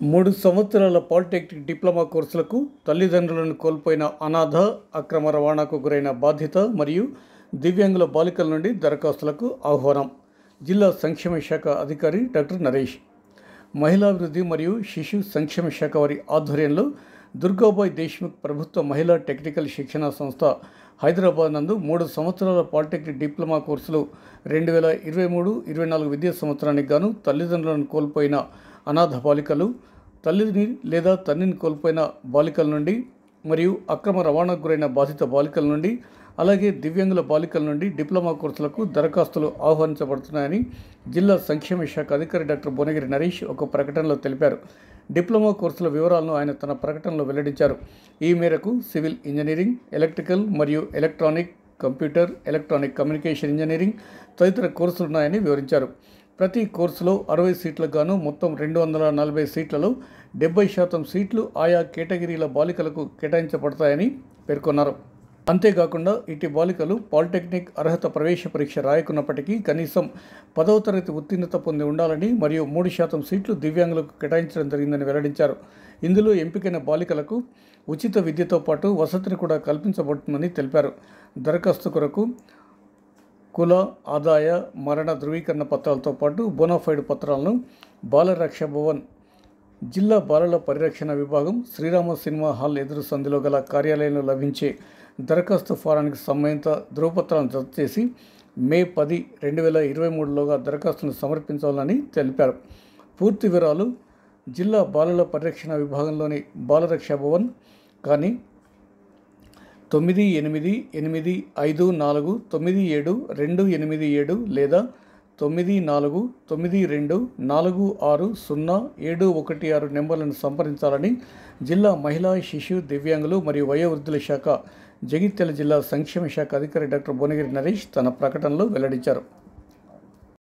మూడు సంవత్సరాల polytechnic diploma కోర్సులకు తల్లిదండ్రులను కోల్పోయిన అనాథ అక్రమ రవాణాకు గురైన బాధిత మరియు దివ్యాంగుల బాలికల నుండి దరఖాస్తులకు ఆహ్వానం జిల్లా సంక్షేమ శాఖ అధికారి డాక్టర్ నరేష్ మహిళాభివృద్ధి మరియు శిశు సంక్షేమ శాఖ వారి ఆధ్వర్యంలో దుర్గాబాయ్ దేశ్ముఖ్ ప్రభుత్వ మహిళా టెక్నికల్ శిక్షణా సంస్థ హైదరాబాద్ నందు మూడు సంవత్సరాల పాలిటెక్నిక్ డిప్లొమా కోర్సులు రెండు వేల ఇరవై మూడు ఇరవై నాలుగు విద్యా సంవత్సరానికి గాను తల్లిదండ్రులను కోల్పోయిన అనాథ బాలికలు తల్లిని లేదా తండ్రిని కోల్పోయిన బాలికల నుండి మరియు అక్రమ రవాణాకు గురైన బాధిత బాలికల నుండి అలాగే దివ్యాంగుల బాలికల నుండి డిప్లొమా కోర్సులకు దరఖాస్తులు ఆహ్వానించబడుతున్నాయని జిల్లా సంక్షేమ శాఖ అధికారి డాక్టర్ భువనగిరి నరేష్ ఒక ప్రకటనలో తెలిపారు డిప్లొమా కోర్సుల వివరాలను ఆయన తన ప్రకటనలో వెల్లడించారు ఈ మేరకు సివిల్ ఇంజనీరింగ్ ఎలక్ట్రికల్ మరియు electronic computer electronic communication engineering తదితర కోర్సులు ఉన్నాయని వివరించారు ప్రతి కోర్సులో అరవై సీట్లకు గాను మొత్తం రెండు వందల నలభై సీట్లలో డెబ్బై శాతం సీట్లు ఆయా కేటగిరీల బాలికలకు కేటాయించబడతాయని పేర్కొన్నారు అంతేకాకుండా ఇటు బాలికలు పాలిటెక్నిక్ అర్హత ప్రవేశ పరీక్ష రాయకున్నప్పటికీ కనీసం పదవ తరగతి ఉత్తీర్ణత పొంది ఉండాలని మరియు మూడు శాతం సీట్లు దివ్యాంగులకు కేటాయించడం జరిగిందని వెల్లడించారు ఇందులో ఎంపికైన బాలికలకు ఉచిత విద్యతో పాటు వసతిని కూడా కల్పించబడుతుందని తెలిపారు దరఖాస్తు కొరకు కుల ఆదాయ మరణ ధృవీకరణ పత్రాలతో పాటు బోనాఫైడ్ పత్రాలను బాలరక్ష భవన్ జిల్లా బాలల పరిరక్షణ విభాగం శ్రీరామ సినిమా హాల్ ఎదురు సంధిలో గల కార్యాలయంలో లభించే దరఖాస్తు ఫారానికి సంబంధిత ధృవపత్రాలను జత చేసి మే పది రెండు వేల ఇరవై మూడులోగా దరఖాస్తును సమర్పించాలని తెలిపారు పూర్తి వివరాలు జిల్లా బాలల పరిరక్షణ విభాగంలోని బాలరక్ష భవన్ కానీ తొమ్మిది ఎనిమిది ఎనిమిది ఐదు నాలుగు తొమ్మిది ఏడు రెండు ఎనిమిది ఏడు లేదా తొమ్మిది నాలుగు తొమ్మిది రెండు నాలుగు ఆరు సున్నా ఏడు ఒకటి ఆరు నెంబర్లను సంప్రదించాలని జిల్లా మహిళా శిశు దివ్యాంగులు మరియు వయోవృద్ధుల శాఖ జగిత్యాల జిల్లా సంక్షేమ శాఖ అధికారి డాక్టర్ భువనగిరి నరేష్ తన ప్రకటనలో వెల్లడించారు